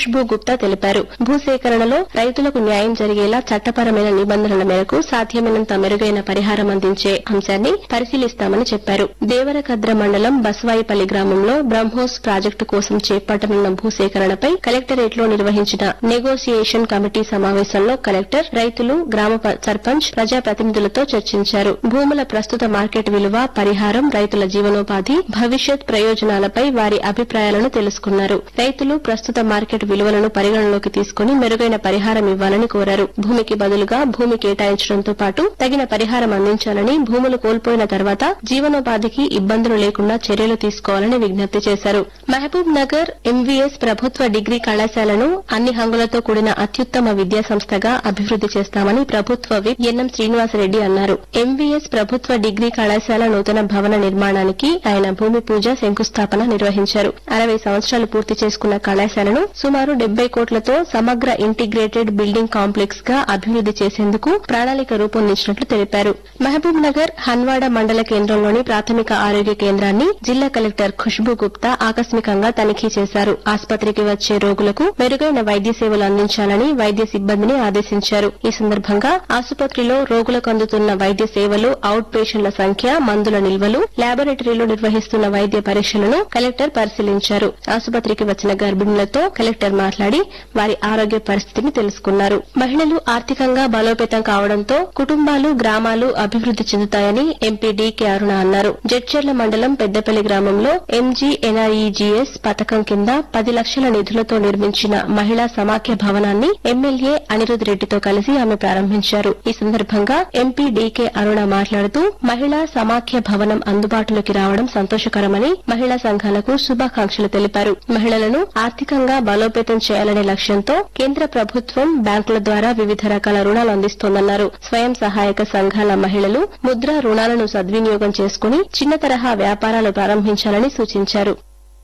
ఖుష్బూ గుప్తా తెలిపారు భూసేకరణలో రైతులకు న్యాయం జరిగేలా చట్టపరమైన నిబంధనల మేరకు సాధ్యమైనంత మెరుగైన పరిహారం అందించే అంశాన్ని పరిశీలిస్తామని చెప్పారు దేవరకద్ర మండలం బస్వాయిపల్లి గ్రామంలో బ్రహ్మోస్ ప్రాజెక్టు కోసం చేపట్టనున్న భూసేకరణపై కలెక్టరేట్ లో నిర్వహించిన నెగోసియేషన్ కమిటీ సమావేశంలో కలెక్టర్ రైతులు గ్రామ ప- సర్పంచ్ ప్రజాప్రతినిధులతో చర్చించారు భూముల ప్రస్తుత మార్కెట్ విలువ పరిహారం రైతుల జీవనోపాధి భవిష్యత్ ప్రయోజనాలపై వారి అభిప్రాయాలను తెలుసుకున్నారు రైతులు ప్రస్తుత మార్కెట్ విలువలను పరిగణలోకి తీసుకుని మెరుగైన పరిహారం ఇవ్వాలని కోరారు భూమికి బదులుగా భూమి కేటాయించడంతో పాటు తగిన పరిహారం అందించాలని భూములు కోల్పోయిన తర్వాత జీవనోపాధికి ఇబ్బందులు లేకుండా చర్యలు తీసుకోవాలని విజ్ఞప్తి చేశారు మహబూబ్ నగర్ ఎంవీఎస్ ప్రభుత్వ డిగ్రీ కళాశాలను అన్ని హంగులతో కూడిన అత్యుత్తమ విద్యా సంస్థగా అభివృద్ది చేస్తామని ప్రభుత్వ విప్ ఎన్ఎం శ్రీనివాసరెడ్డి అన్నారు ఎంవీఎస్ ప్రభుత్వ డిగ్రీ కళాశాల నూతన భవన నిర్మాణానికి ఆయన భూమి పూజ శంకుస్థాపన నిర్వహించారు అరవై సంవత్సరాలు పూర్తి చేసుకున్న కళాశాలను సుమారు డెబ్బై కోట్లతో సమగ్ర ఇంటిగ్రేటెడ్ బిల్డింగ్ కాంప్లెక్స్ గా అభివృద్ది చేసేందుకు ప్రణాళిక రూపొందించినట్లు తెలిపారు మహబూబ్ నగర్ హన్వాడ మండల కేంద్రంలోని ప్రాథమిక ఆరోగ్య కేంద్రాన్ని జిల్లా కలెక్టర్ ఖుష్బూ గుప్తా ఆకస్మికంగా తనిఖీ చేశారు ఆసుపత్రికి వచ్చే రోగులకు మెరుగైన వైద్య సేవలు అందించాలని వైద్య సిబ్బందిని ఆదేశించారు ఈ సందర్భంగా ఆసుపత్రిలో రోగులకు అందుతున్న వైద్య సేవలు అవుట్ పేషెంట్ల సంఖ్య మందుల నిల్వలు ల్యాబొరేటరీలో నిర్వహిస్తున్న వైద్య పరీక్షలను కలెక్టర్ పరిశీలించారు ఆసుపత్రికి వచ్చిన గర్భిణులతో కలెక్టర్ మాట్లాడి వారి ఆరోగ్య పరిస్థితిని తెలుసుకున్నారు మహిళలు ఆర్థికంగా బలోపేతం కావడంతో కుటుంబాలు గ్రామాలు అభివృద్ది చెందుతాయని ఎంపీ డీకే అరుణ అన్నారు జడ్చర్ల మండలం పెద్దపల్లి గ్రామంలో ఎంజీ ఎన్ఆర్ఈజీఎస్ పథకం కింద పది లక్షల నిధులతో నిర్మించిన మహిళా సమాఖ్య భవనాన్ని ఎమ్మెల్యే అనిరుద్ రెడ్డితో కలిసి ఆమె ప్రారంభించారు ఈ సందర్భంగా ఎంపీ డీకే అరుణ మాట్లాడుతూ మహిళా సమాఖ్య భవనం అందుబాటులోకి రావడం సంతోషకరమని మహిళా సంఘాలకు శుభాకాంక్షలు తెలిపారు మహిళలను ఆర్థికంగా బలోపేతం చేయాలనే లక్ష్యంతో కేంద్ర ప్రభుత్వం బ్యాంకుల ద్వారా వివిధ రకాల రుణాలు అందిస్తోందన్నారు స్వయం సహాయక సంఘాల మహిళలు ముద్రా రుణాలను సద్వినియోగం చేసుకుని చిన్న తరహా వ్యాపారాలు ప్రారంభించాలని సూచించారు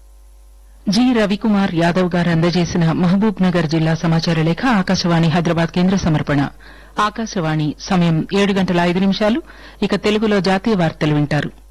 జి రవికుమార్ యాదవ్ గారు అందజేసిన మహబూబ్ నగర్ జిల్లా సమాచార లేఖ ఆకాశవాణి హైదరాబాద్ కేంద్ర సమర్పణ ఆకాశవాణి సమయం ఏడు గంటల ఐదు నిమిషాలు ఇక తెలుగులో జాతీయ వార్తలు వింటారు